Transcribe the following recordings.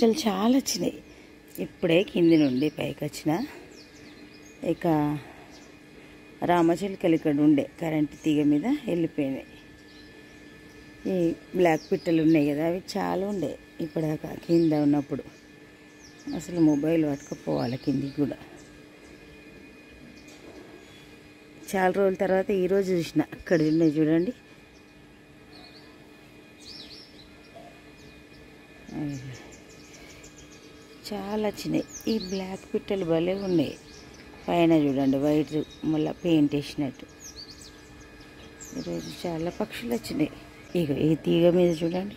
పిట్టలు చాలా వచ్చినాయి ఇప్పుడే కింది నుండి పైకి వచ్చిన ఇక రామచిలుకలు ఇక్కడ ఉండే కరెంటు తీగ మీద వెళ్ళిపోయినాయి ఈ బ్లాక్ పిట్టలు ఉన్నాయి కదా అవి చాలా ఉండే ఇప్పటిదాకా కింద ఉన్నప్పుడు అసలు మొబైల్ పట్టుకుపోవాలి కిందికి కూడా చాలా రోజుల తర్వాత ఈరోజు చూసిన అక్కడ ఉన్నాయి చూడండి అవి. చాలా వచ్చినాయి ఈ బ్లాక్ పిట్టలు భలే ఉన్నాయి పైన చూడండి వైట్ మళ్ళీ పెయింట్ వేసినట్టు ఈరోజు చాలా పక్షులు వచ్చినాయి ఇక ఈ తీగ మీద చూడండి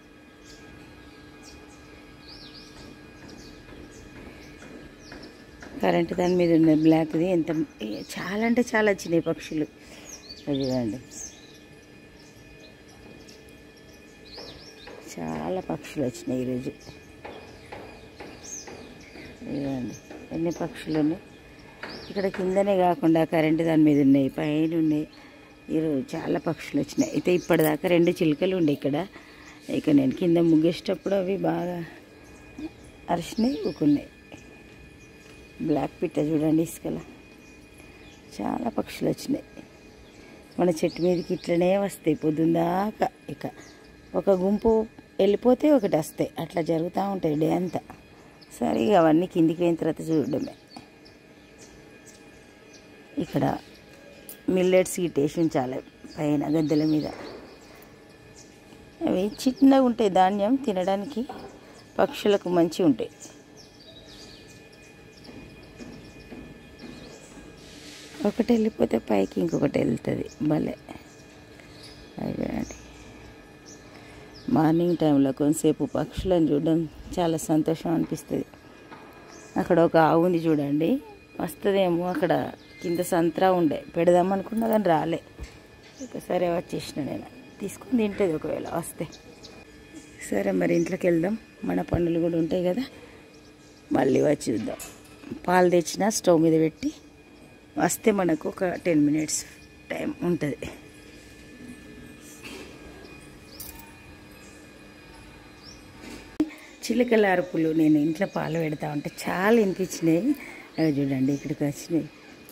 కరెంట్ దాని మీద ఉన్న బ్లాక్ది ఎంత చాలా అంటే చాలా వచ్చినాయి పక్షులు అది చూడండి చాలా పక్షులు వచ్చినాయి ఈరోజు ఇదిగోండి ఎన్ని పక్షులు ఉన్నాయి ఇక్కడ కిందనే కాకుండా కరెంటు దాని మీద ఉన్నాయి పైన ఉన్నాయి ఈరోజు చాలా పక్షులు వచ్చినాయి అయితే ఇప్పటిదాకా రెండు చిలుకలు ఉండే ఇక్కడ ఇక నేను కింద ముగ్గేసేటప్పుడు అవి బాగా అరిచినాయి ఊకున్నాయి బ్లాక్ పిట్ట చూడండి ఇసుకల చాలా పక్షులు వచ్చినాయి మన చెట్టు మీదకి ఇట్లనే వస్తాయి పొద్దుందాకా ఇక ఒక గుంపు వెళ్ళిపోతే ఒకటి వస్తాయి అట్లా జరుగుతూ ఉంటాయి డే అంతా సరే ఇక అవన్నీ కిందికి పోయిన తర్వాత చూడడమే ఇక్కడ మిల్లెట్ సీట్ వేసి ఉంచాలి పైన గద్దెల మీద అవి చిన్నగా ఉంటాయి ధాన్యం తినడానికి పక్షులకు మంచి ఉంటాయి ఒకటి వెళ్ళిపోతే పైకి ఇంకొకటి వెళ్తుంది భలే అయిపోయాడి మార్నింగ్ టైంలో కొంతసేపు పక్షులను చూడడం చాలా సంతోషం అనిపిస్తుంది అక్కడ ఒక ఆవు ఉంది చూడండి వస్తుందేమో అక్కడ కింద సంత్రా ఉండే పెడదాం అనుకున్నా కానీ రాలే ఇక సరే వచ్చేసిన నేను తీసుకుని తింటుంది ఒకవేళ వస్తే సరే మరి ఇంట్లోకి వెళ్దాం మన పనులు కూడా ఉంటాయి కదా మళ్ళీ వచ్చి చూద్దాం పాలు తెచ్చిన స్టవ్ మీద పెట్టి వస్తే మనకు ఒక టెన్ మినిట్స్ టైం ఉంటుంది చిలుకల అరుపులు నేను ఇంట్లో పాలు పెడతా ఉంటే చాలా వినిపించినాయి అవి చూడండి ఇక్కడికి వచ్చినాయి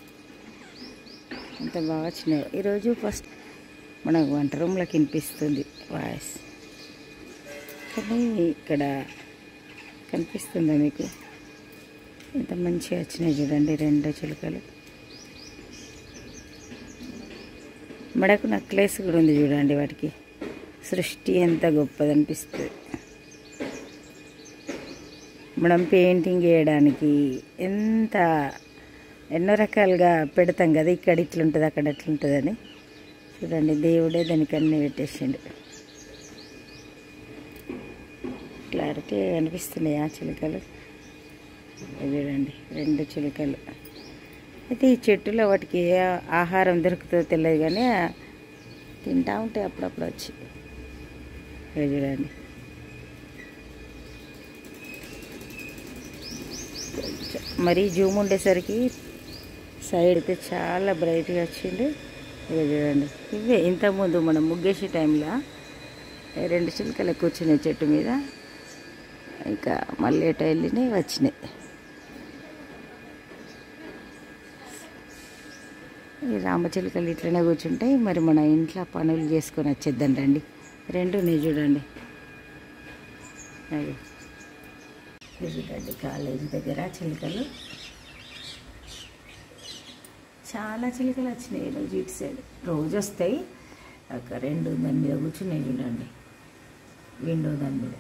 అంత బాగా వచ్చినాయి ఈరోజు ఫస్ట్ మనకు వంట రూమ్లోకి వినిపిస్తుంది వాయిస్ కానీ ఇక్కడ కనిపిస్తుందా మీకు ఎంత మంచిగా వచ్చినాయి చూడండి రెండు చిలుకలు మెడకు నక్లెస్ కూడా ఉంది చూడండి వాటికి సృష్టి ఎంత గొప్పది అనిపిస్తుంది మనం పెయింటింగ్ వేయడానికి ఎంత ఎన్నో రకాలుగా పెడతాం కదా ఇక్కడ ఇట్లుంటుంది అక్కడ అట్లుంటుందని చూడండి దేవుడే దానికి అన్నీ పెట్టేసిండు క్లారిటీ అనిపిస్తున్నాయి ఆ చిలుకలు ఇవి చూడండి రెండు చిలుకలు అయితే ఈ చెట్టులో వాటికి ఏ ఆహారం దొరుకుతుందో తెలియదు కానీ తింటా ఉంటాయి అప్పుడప్పుడు వచ్చి ఇవి చూడండి మరీ జూమ్ ఉండేసరికి సైడ్ అయితే చాలా బ్రైట్గా వచ్చిండు ఇక చూడండి ఇవే ఇంతకుముందు మనం ముగ్గేసే టైంలో రెండు చిలుకలు కూర్చున్నాయి చెట్టు మీద ఇంకా మళ్ళీ ఎట వెళ్ళినాయి వచ్చినాయి ఈ రామచిలుకలు ఇట్లనే కూర్చుంటాయి మరి మన ఇంట్లో పనులు చేసుకొని వచ్చేద్దాం రండి రెండు ఉన్నాయి చూడండి అవి చూడండి కాలేజీ దగ్గర చిలుకలు చాలా చిలుకలు వచ్చినాయి ఈరోజు ఇటు సైడ్ రోజు వస్తాయి ఒక రెండు దాని మీద కూర్చున్నాయి చూడండి విండో దాని మీద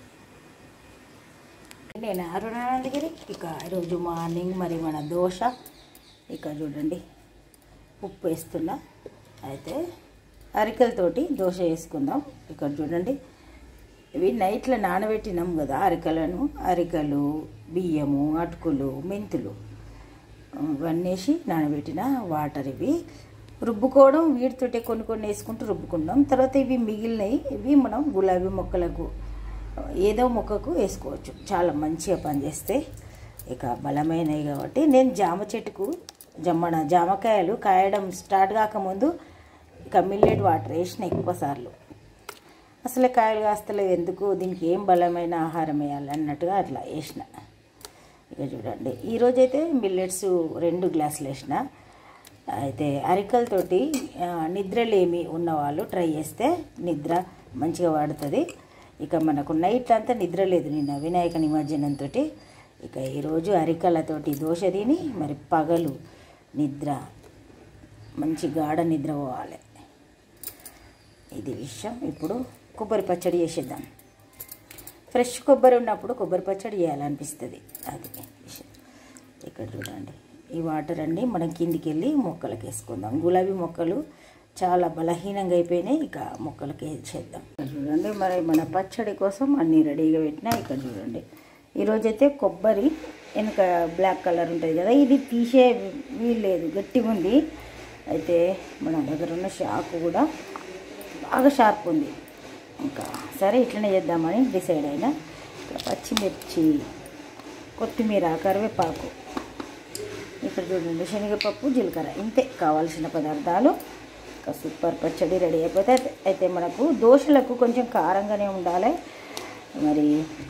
నేను అరుణానందగిరి ఇక ఈరోజు మార్నింగ్ మరి మన దోశ ఇక చూడండి ఉప్పు వేస్తున్నా అయితే అరికలతోటి దోశ వేసుకుందాం ఇక్కడ చూడండి ఇవి నైట్లో నానబెట్టినాం కదా అరికలను అరికలు బియ్యము అటుకులు మెంతులు ఇవన్నీ వేసి నానబెట్టిన వాటర్ ఇవి రుబ్బుకోవడం వీటితోటే కొన్ని కొన్ని వేసుకుంటూ రుబ్బుకుందాం తర్వాత ఇవి మిగిలినవి ఇవి మనం గులాబీ మొక్కలకు ఏదో మొక్కకు వేసుకోవచ్చు చాలా మంచిగా పనిచేస్తాయి ఇక బలమైనవి కాబట్టి నేను జామ చెట్టుకు జమ్మన జామకాయలు కాయడం స్టార్ట్ కాకముందు ఇక మిల్లెట్ వాటర్ వేసిన ఎక్కువ సార్లు అసలే కాయలు కాస్తలేదు ఎందుకు దీనికి ఏం బలమైన ఆహారం వేయాలి అన్నట్టుగా అట్లా వేసిన ఇక చూడండి ఈరోజైతే మిల్లెట్స్ రెండు గ్లాసులు వేసిన అయితే అరికలతోటి ఆ, నిద్రలేమి ఉన్నవాళ్ళు ట్రై చేస్తే నిద్ర మంచిగా వాడుతుంది ఇక మనకు నైట్ అంతా నిద్ర లేదు నిన్న వినాయక నిమజ్జనంతో ఇక ఈరోజు అరికలతోటి దోశ తిని మరి పగలు నిద్ర మంచి గాఢ నిద్ర పోవాలి ఇది విషయం ఇప్పుడు కొబ్బరి పచ్చడి చేసేద్దాం ఫ్రెష్ కొబ్బరి ఉన్నప్పుడు కొబ్బరి పచ్చడి చేయాలనిపిస్తుంది అది విషయం ఇక్కడ చూడండి ఈ వాటర్ అన్నీ మనం కిందికి వెళ్ళి మొక్కలకి వేసుకుందాం గులాబీ మొక్కలు చాలా బలహీనంగా అయిపోయినాయి ఇక మొక్కలకి వేసేద్దాం ఇక్కడ చూడండి మరి మన పచ్చడి కోసం అన్నీ రెడీగా పెట్టినా ఇక్కడ చూడండి ఈరోజైతే కొబ్బరి వెనుక బ్లాక్ కలర్ ఉంటుంది కదా ఇది తీసే వీల్లేదు గట్టిగా ఉంది అయితే మన దగ్గర ఉన్న షాకు కూడా బాగా షార్ప్ ఉంది ఇంకా సరే ఇట్లనే చేద్దామని డిసైడ్ అయినా ఇక్కడ పచ్చిమిర్చి కొత్తిమీర కరివేపాకు ఇక్కడ చూడండి శనగపప్పు జీలకర్ర ఇంతే కావాల్సిన పదార్థాలు ఇంకా సూపర్ పచ్చడి రెడీ అయిపోతే అయితే మనకు దోశలకు కొంచెం కారంగానే ఉండాలి మరి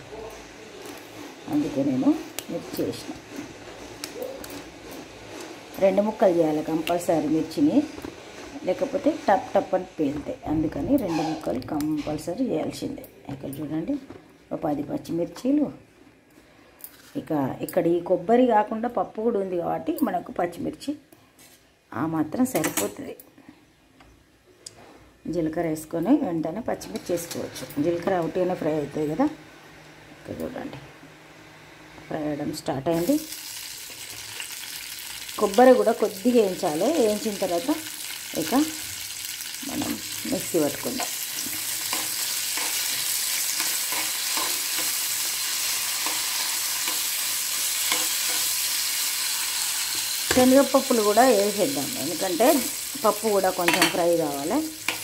అందుకే నేను మిర్చి చేసిన రెండు ముక్కలు చేయాలి కంపల్సరీ మిర్చిని లేకపోతే టప్ టప్ అని పేలుతాయి అందుకని రెండు ముక్కలు కంపల్సరీ చేయాల్సిందే ఇక్కడ చూడండి ఒక పది పచ్చిమిర్చీలు ఇక ఇక్కడ ఈ కొబ్బరి కాకుండా పప్పు కూడా ఉంది కాబట్టి మనకు పచ్చిమిర్చి ఆ మాత్రం సరిపోతుంది జీలకర్ర వేసుకొని వెంటనే పచ్చిమిర్చి వేసుకోవచ్చు జీలకర్ర ఒకటిగానే ఫ్రై అవుతుంది కదా ఇక్కడ చూడండి ఫ్రై అవ్వడం స్టార్ట్ అయింది కొబ్బరి కూడా కొద్దిగా వేయించాలి వేయించిన తర్వాత ఇక మనం మిక్సీ పట్టుకుందాం శనగపప్పులు కూడా వేసేద్దాం ఎందుకంటే పప్పు కూడా కొంచెం ఫ్రై కావాలి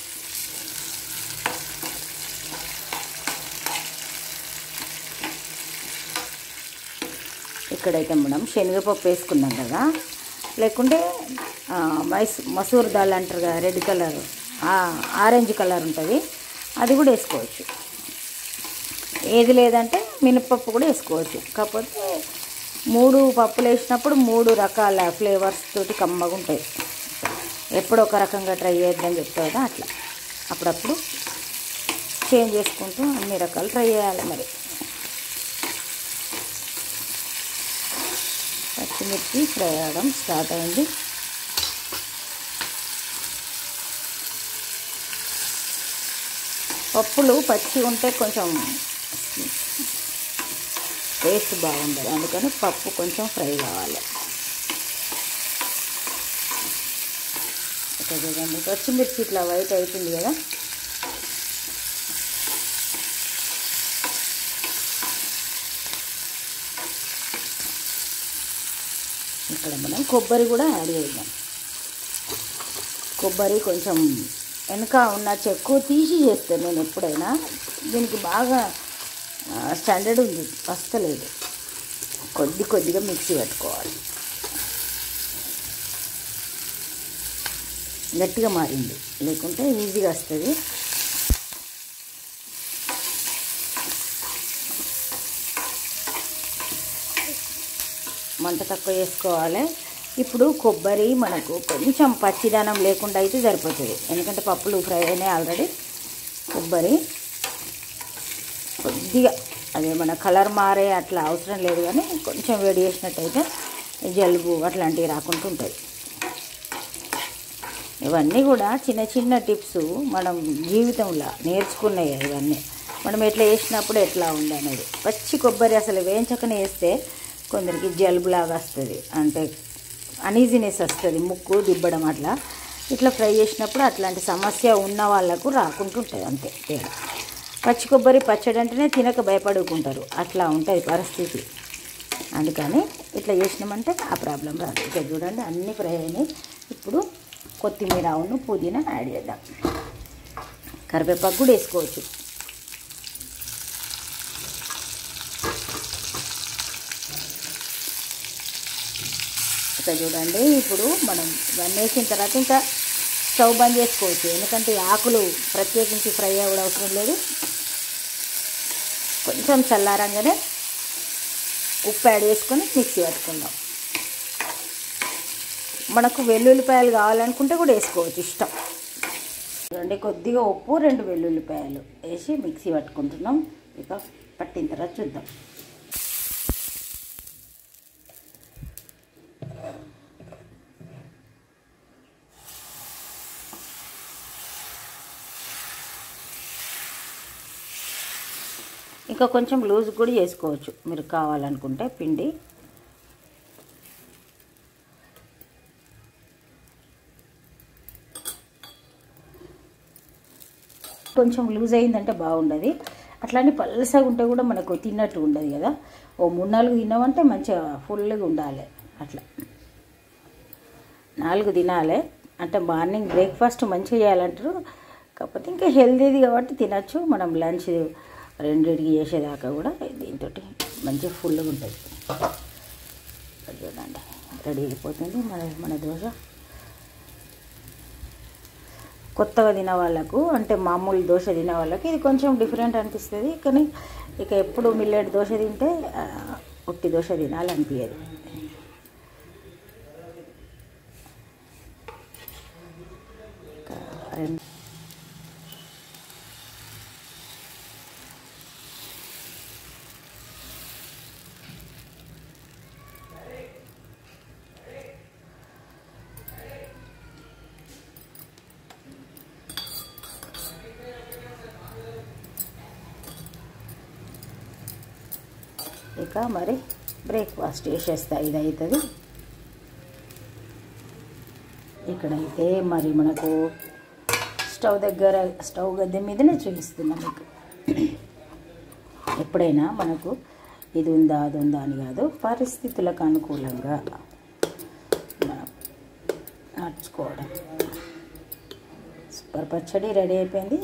ఇక్కడైతే మనం శనగపప్పు వేసుకున్నాం కదా లేకుంటే ఆ, మైస్ మసూర్ దాల్ అంటారు కదా రెడ్ కలర్ ఆరెంజ్ కలర్ ఉంటుంది అది కూడా వేసుకోవచ్చు ఏది లేదంటే మినపప్పు కూడా వేసుకోవచ్చు కాకపోతే మూడు పప్పులు వేసినప్పుడు మూడు రకాల ఫ్లేవర్స్ తోటి కమ్మగా ఉంటాయి ఎప్పుడు ఒక రకంగా ట్రై చేద్దాం చెప్తా కదా అట్లా అప్పుడప్పుడు చేంజ్ చేసుకుంటూ అన్ని రకాలు ట్రై చేయాలి మరి పచ్చిమిర్చి ఫ్రై అవ్వడం స్టార్ట్ అయింది పప్పులు పచ్చి ఉంటే కొంచెం టేస్ట్ బాగుండదు అందుకని పప్పు కొంచెం ఫ్రై కావాలి ఇక్కడ చూడండి పచ్చిమిర్చి ఇట్లా వైట్ అవుతుంది కదా ఇక్కడ మనం కొబ్బరి కూడా యాడ్ చేద్దాం కొబ్బరి కొంచెం వెనక ఉన్న చెక్కు తీసి చేస్తాను నేను ఎప్పుడైనా దీనికి బాగా ఆ, స్టాండర్డ్ ఉంది వస్తలేదు కొద్ది కొద్దిగా మిక్సీ పెట్టుకోవాలి గట్టిగా మారింది లేకుంటే ఈజీగా వస్తుంది మంట తక్కువ చేసుకోవాలి ఇప్పుడు కొబ్బరి మనకు కొంచెం పచ్చిదనం లేకుండా అయితే సరిపోతుంది ఎందుకంటే పప్పులు ఫ్రై అయినాయి ఆల్రెడీ కొబ్బరి కొద్దిగా అదే మన కలర్ మారే అట్లా అవసరం లేదు కానీ కొంచెం వేడి చేసినట్టయితే జలుబు అట్లాంటివి రాకుండా ఉంటుంది ఇవన్నీ కూడా చిన్న చిన్న టిప్స్ మనం జీవితంలో నేర్చుకున్నాయి ఇవన్నీ మనం ఎట్లా వేసినప్పుడు ఎట్లా ఉంది అనేది పచ్చి కొబ్బరి అసలు వేయించకనే వేస్తే కొందరికి జలుబులాగా వస్తుంది అంటే అనీజినెస్ వస్తుంది ముక్కు దిబ్బడం అట్లా ఇట్లా ఫ్రై చేసినప్పుడు అట్లాంటి సమస్య ఉన్న వాళ్ళకు రాకుంటుంటుంది అంతే తేడా పచ్చి కొబ్బరి పచ్చడి అంటేనే తినక భయపడుకుంటారు అట్లా ఉంటుంది పరిస్థితి అందుకని ఇట్లా చేసినామంటే ఆ ప్రాబ్లం రాదు ఇక చూడండి అన్నీ ఫ్రై అయినాయి ఇప్పుడు కొత్తిమీర అవును పుదీనా యాడ్ చేద్దాం కరివేపాకు కూడా వేసుకోవచ్చు ఇక చూడండి ఇప్పుడు మనం ఇవన్నీ వేసిన తర్వాత ఇంకా స్టవ్ బంద్ చేసుకోవచ్చు ఎందుకంటే ఈ ఆకులు ప్రత్యేకించి ఫ్రై అవ్వడం అవసరం లేదు కొంచెం చల్లారంగానే ఉప్పు యాడ్ చేసుకొని మిక్సీ పట్టుకుందాం మనకు వెల్లుల్లిపాయలు కావాలనుకుంటే కూడా వేసుకోవచ్చు ఇష్టం రెండు కొద్దిగా ఉప్పు రెండు వెల్లుల్లిపాయలు వేసి మిక్సీ పట్టుకుంటున్నాం ఇక పట్టిన తర్వాత చూద్దాం ఇంకా కొంచెం లూజ్ కూడా చేసుకోవచ్చు మీరు కావాలనుకుంటే పిండి కొంచెం లూజ్ అయిందంటే బాగుండదు అట్లానే పల్సగా ఉంటే కూడా మనకు తిన్నట్టు ఉండదు కదా ఓ మూడు నాలుగు తిన్నామంటే మంచిగా ఫుల్గా ఉండాలి అట్లా నాలుగు తినాలి అంటే మార్నింగ్ బ్రేక్ఫాస్ట్ మంచిగా చేయాలంటారు కాకపోతే ఇంకా హెల్తీది కాబట్టి తినచ్చు మనం లంచ్ రెండింటికి చేసేదాకా కూడా దీంతో మంచిగా ఫుల్గా ఉంటుంది చూడండి రెడీ అయిపోతుంది మన మన దోశ కొత్తగా తినే వాళ్ళకు అంటే మామూలు దోశ తినే వాళ్ళకి ఇది కొంచెం డిఫరెంట్ అనిపిస్తుంది కానీ ఇక ఎప్పుడు మిల్లెట్ దోశ తింటే ఆ, ఉట్టి దోశ తినాలనిపించదు ఇంకా రెండు ఇక మరి బ్రేక్ఫాస్ట్ చేసేస్తా ఇది అవుతుంది ఇక్కడైతే మరి మనకు స్టవ్ దగ్గర స్టవ్ గద్దె మీదనే చూపిస్తున్నాం మీకు ఎప్పుడైనా మనకు ఇది ఉందా అది ఉందా అని కాదు పరిస్థితులకు అనుకూలంగా మనం నడుచుకోవడం సూపర్ పచ్చడి రెడీ అయిపోయింది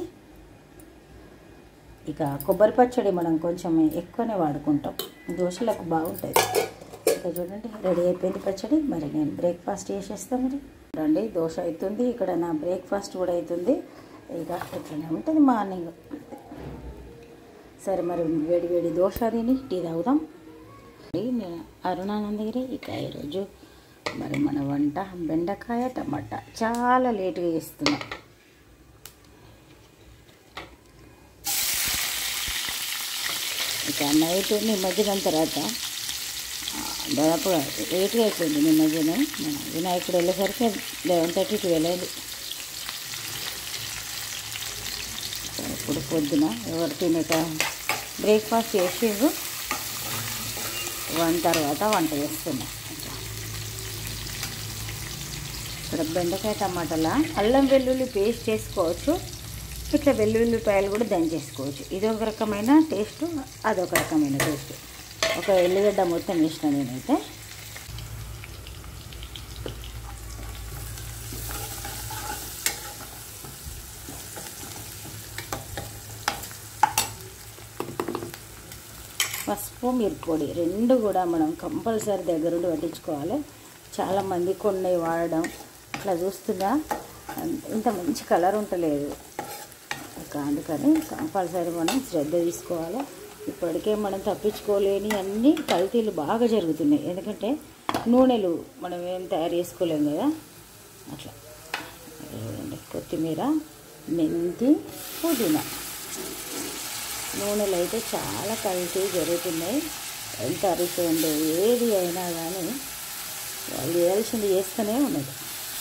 ఇక కొబ్బరి పచ్చడి మనం కొంచెం ఎక్కువనే వాడుకుంటాం దోశలకు బాగుంటుంది ఇక చూడండి రెడీ అయిపోయింది పచ్చడి మరి నేను బ్రేక్ఫాస్ట్ చేసేస్తాను మరి రండి దోశ అవుతుంది ఇక్కడ నా బ్రేక్ఫాస్ట్ కూడా అవుతుంది ఇక ఇట్లనే ఉంటుంది మార్నింగ్ సరే మరి వేడి వేడి దోశ తిని టీ తాగుదాం మరి నేను అరుణానందగిరి ఇక ఈరోజు మరి మన వంట బెండకాయ టమాటా చాలా లేటుగా చేస్తున్నాం ఇక నైట్ నిమజ్జనం తర్వాత ఆ, దాదాపు లేట్గా అయిపోయింది నిమజ్జనం మన వినాయకుడు వెళ్ళేసరికి లెవెన్ థర్టీ ట్వెల్వ్ అయింది సో ఇప్పుడు పొద్దున ఎవరు తినేట బ్రేక్ఫాస్ట్ చేసిండ్రు వన్ తర్వాత వంట చేస్తున్నా ఇక్కడ బెండకాయ టమాటాల అల్లం వెల్లుల్లి పేస్ట్ చేసుకోవచ్చు ఇట్లా వెల్లుల్లిపాయలు కూడా దంచేసుకోవచ్చు ఇది ఒక రకమైన టేస్ట్ అదొక రకమైన టేస్ట్ ఒక ఎల్లిగడ్డ మొత్తం వేసిన నేనైతే పసుపు మిరప్పొడి రెండు కూడా మనం కంపల్సరీ దగ్గరుండి పట్టించుకోవాలి చాలామంది కొన్ని వాడడం ఇట్లా చూస్తున్నా ఇంత మంచి కలర్ ఉంటలేదు ఇక అందుకని కంపల్సరీ మనం శ్రద్ధ తీసుకోవాలి ఇప్పటికే మనం తప్పించుకోలేని అన్ని కల్తీలు బాగా జరుగుతున్నాయి ఎందుకంటే నూనెలు మనం ఏం తయారు చేసుకోలేం కదా అట్లా చూడండి కొత్తిమీర మెంతి పుదీనా నూనెలు అయితే చాలా కల్తీ జరుగుతున్నాయి ఎంత అరిసెండు ఏది అయినా కానీ వాళ్ళు చేయాల్సింది చేస్తూనే ఉన్నది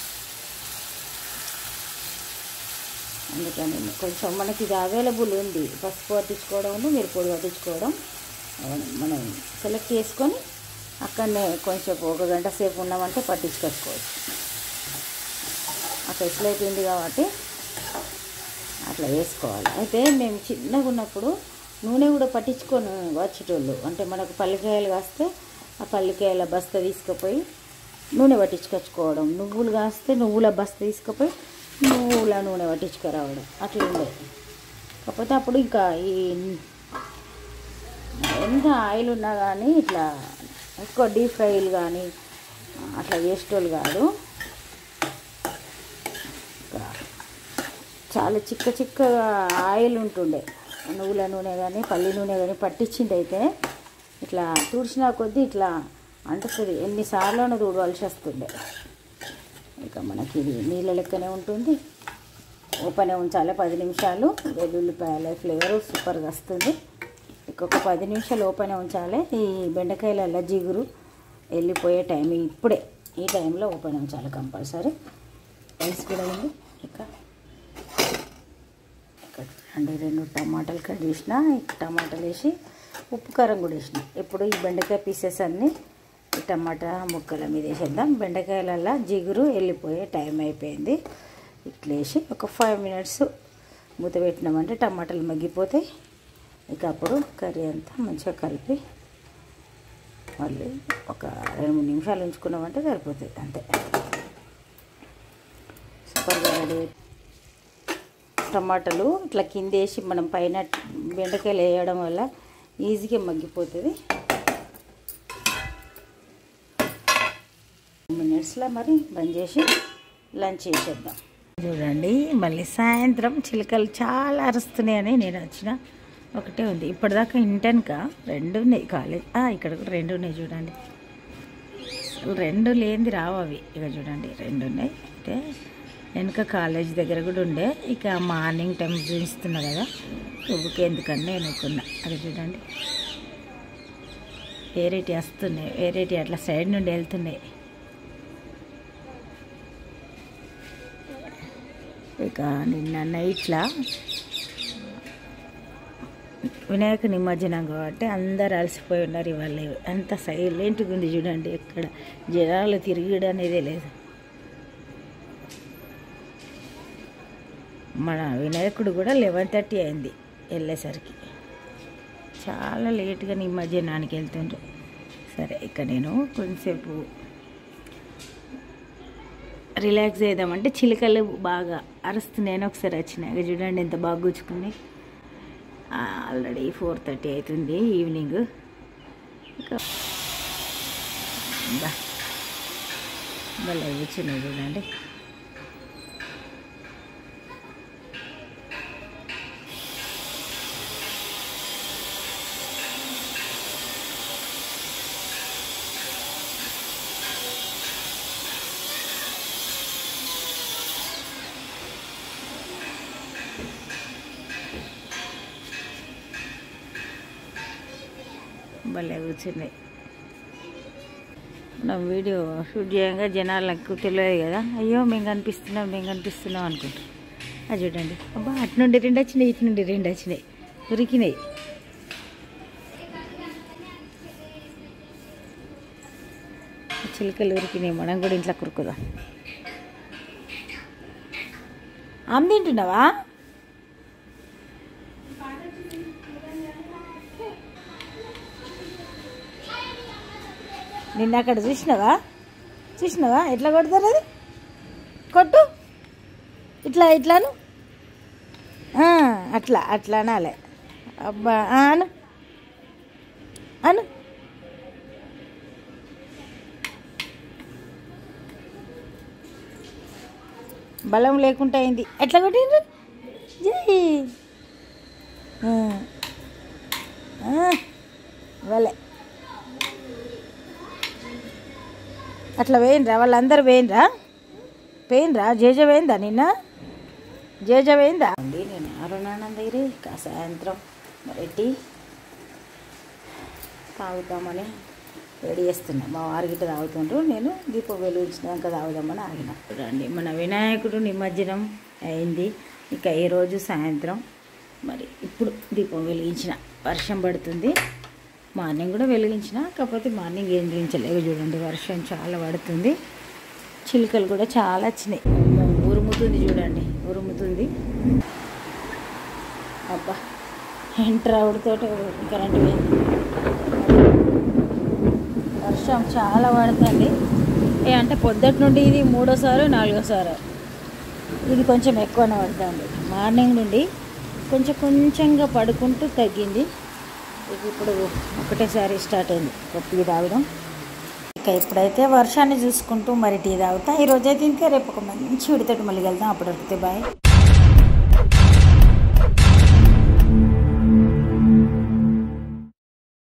అందుకని కొంచెం మనకి ఇది అవైలబుల్ ఉంది పసుపు పట్టించుకోవడం మీరు పొడి పట్టించుకోవడం మనం సెలెక్ట్ చేసుకొని అక్కడనే కొంచెం ఒక గంట సేపు ఉన్నామంటే పట్టించుకొచ్చుకోవచ్చు ఆ ఫెసిలిటీ ఉంది కాబట్టి అట్లా వేసుకోవాలి అయితే మేము చిన్నగా ఉన్నప్పుడు నూనె కూడా పట్టించుకొని వచ్చేటోళ్ళు అంటే మనకు పల్లికాయలు కాస్తే ఆ పల్లికాయల బస్త తీసుకుపోయి నూనె పట్టించుకొచ్చుకోవడం నువ్వులు కాస్తే నువ్వుల బస్త తీసుకుపోయి నువ్వుల నూనె పట్టించుకురావడం అట్లా ఉండేది కాకపోతే అప్పుడు ఇంకా ఈ ఎంత ఆయిల్ ఉన్నా కానీ ఇట్లా ఎక్కువ డీప్ ఫ్రైలు కానీ అట్లా చేసేటోళ్ళు కాదు ఇంకా చాలా చిక్క చిక్కగా ఆయిల్ ఉంటుండే నువ్వుల నూనె కానీ పల్లి నూనె కానీ పట్టించింది అయితే ఇట్లా తుడిచిన కొద్దీ ఇట్లా అంటుతుంది ఎన్నిసార్లు తుడవాల్సి వస్తుండే ఇక మనకి ఇది నీళ్ళ లెక్కనే ఉంటుంది ఓపెన్ ఉంచాలి పది నిమిషాలు వెల్లుల్లిపాయల ఫ్లేవర్ సూపర్గా వస్తుంది ఇంకొక పది నిమిషాలు ఓపెన్ ఉంచాలి ఈ బెండకాయల జిగురు వెళ్ళిపోయే టైం ఇప్పుడే ఈ టైంలో ఓపెన్ ఉంచాలి కంపల్సరీ రైస్ కూడా ఉంది ఇక ఇక్కడ అండి రెండు టమాటాలు కట్ చేసిన ఈ టమాటాలు వేసి ఉప్పు కారం కూడా వేసిన ఇప్పుడు ఈ బెండకాయ పీసెస్ అన్నీ ఈ టమాటా ముక్కల మీద వేసేద్దాం బెండకాయలల్లో జిగురు వెళ్ళిపోయే టైం అయిపోయింది ఇట్లా వేసి ఒక ఫైవ్ మినిట్స్ మూత పెట్టినామంటే టమాటాలు మగ్గిపోతాయి ఇక అప్పుడు కర్రీ అంతా మంచిగా కలిపి మళ్ళీ ఒక రెండు మూడు నిమిషాలు ఉంచుకున్నామంటే సరిపోతుంది అంతే సూపర్గా రెడీ టమాటాలు ఇట్లా కింద వేసి మనం పైన బెండకాయలు వేయడం వల్ల ఈజీగా మగ్గిపోతుంది మినిట్స్లో మరి బంద్ చేసి లంచ్ చేసేద్దాం చూడండి మళ్ళీ సాయంత్రం చిలకలు చాలా అరుస్తున్నాయని నేను వచ్చిన ఒకటే ఉంది ఇప్పటిదాకా ఇంటెనక రెండు ఉన్నాయి కాలేజ్ ఇక్కడ కూడా రెండు ఉన్నాయి చూడండి అసలు రెండు లేనిది రావు అవి ఇక చూడండి రెండు ఉన్నాయి అయితే వెనుక కాలేజ్ దగ్గర కూడా ఉండే ఇక మార్నింగ్ టైం చూపిస్తున్నా కదా ఊరికే ఎందుకని నేను అనుకున్నా అది చూడండి వేరేటి వస్తున్నాయి వేరేటి అట్లా సైడ్ నుండి వెళ్తున్నాయి ఇక నిన్న నైట్లా వినాయక నిమజ్జనం కాబట్టి అందరు అలసిపోయి ఉన్నారు ఇవాళ అంత సైలెంట్గా ఉంది చూడండి ఎక్కడ జనాలు తిరిగిడు అనేదే లేదు మన వినాయకుడు కూడా లెవెన్ థర్టీ అయింది వెళ్ళేసరికి చాలా లేట్గా నిమజ్జనానికి వెళ్తుండ్రు సరే ఇక నేను కొంచెంసేపు రిలాక్స్ చేద్దామంటే చిలుకలు బాగా అరుస్తున్నాయని ఒకసారి వచ్చినాయి ఇక చూడండి ఎంత బాగా గుచ్చుకున్నాయి ఆల్రెడీ ఫోర్ థర్టీ అవుతుంది ఈవినింగ్ ఇక బా భలే కూర్చున్నాయి చూడండి భలే కూర్చున్నాయి మనం వీడియో షూట్ చేయంగా జనాలకు తెలియదు కదా అయ్యో మేము కనిపిస్తున్నాం మేము కనిపిస్తున్నాం అనుకుంటారు అది చూడండి అబ్బా అటు నుండి రెండు వచ్చినాయి ఇటు నుండి రెండు వచ్చినాయి ఉరికినాయి చిలుకలు ఉరికినాయి మనం కూడా ఇంట్లో కురుకుదాం ఆమె తింటున్నావా నిన్న అక్కడ చూసినావా చూసినావా ఎట్లా కొడతారు అది కొట్టు ఇట్లా ఇట్లాను ఆ, అట్లా అట్లా అనాలే అబ్బా ఆ, అను అను బలం లేకుండా అయింది ఎట్లా కొట్టిండ్రు జై ఆ. ఆ, భలే అట్లా వేయండిరా వాళ్ళందరూ వేయండిరా వేయండిరా జేజ వేయిందా నిన్న జేజ వేయిందా అండి నేను అరుణానంద దగ్గర ఇక సాయంత్రం మరి టీ తాగుతామని రెడీ చేస్తున్నా మా వారికి తాగుతుండ్రు నేను దీపం వెలిగించినాక తాగుదామని ఆగిన చూడండి మన వినాయకుడు నిమజ్జనం అయింది ఇక ఈరోజు సాయంత్రం మరి ఇప్పుడు దీపం వెలిగించిన వర్షం పడుతుంది మార్నింగ్ కూడా వెలిగించిన కాకపోతే మార్నింగ్ ఏం వెలిగించలేదు చూడండి వర్షం చాలా పడుతుంది చిలుకలు కూడా చాలా వచ్చినాయి ఉరుముతుంది చూడండి ఉరుముతుంది అబ్బా ఎంటర్ అవుడుతో కరెంట్ పోయింది వర్షం చాలా పడుతుంది ఏ అంటే పొద్దుటి నుండి ఇది మూడోసారి నాలుగోసారి ఇది కొంచెం ఎక్కువనే పడుతుంది మార్నింగ్ నుండి కొంచెం కొంచెంగా పడుకుంటూ తగ్గింది ఇది ఇప్పుడు ఒకటేసారి స్టార్ట్ అయింది ఒక టీ తాగుదాం ఇక ఇప్పుడైతే వర్షాన్ని చూసుకుంటూ మరి టీ తాగుతా ఈరోజైతే ఇంకా రేపు ఒక మంచి విడితోటి మళ్ళీ వెళ్దాం అప్పుడు బాయ్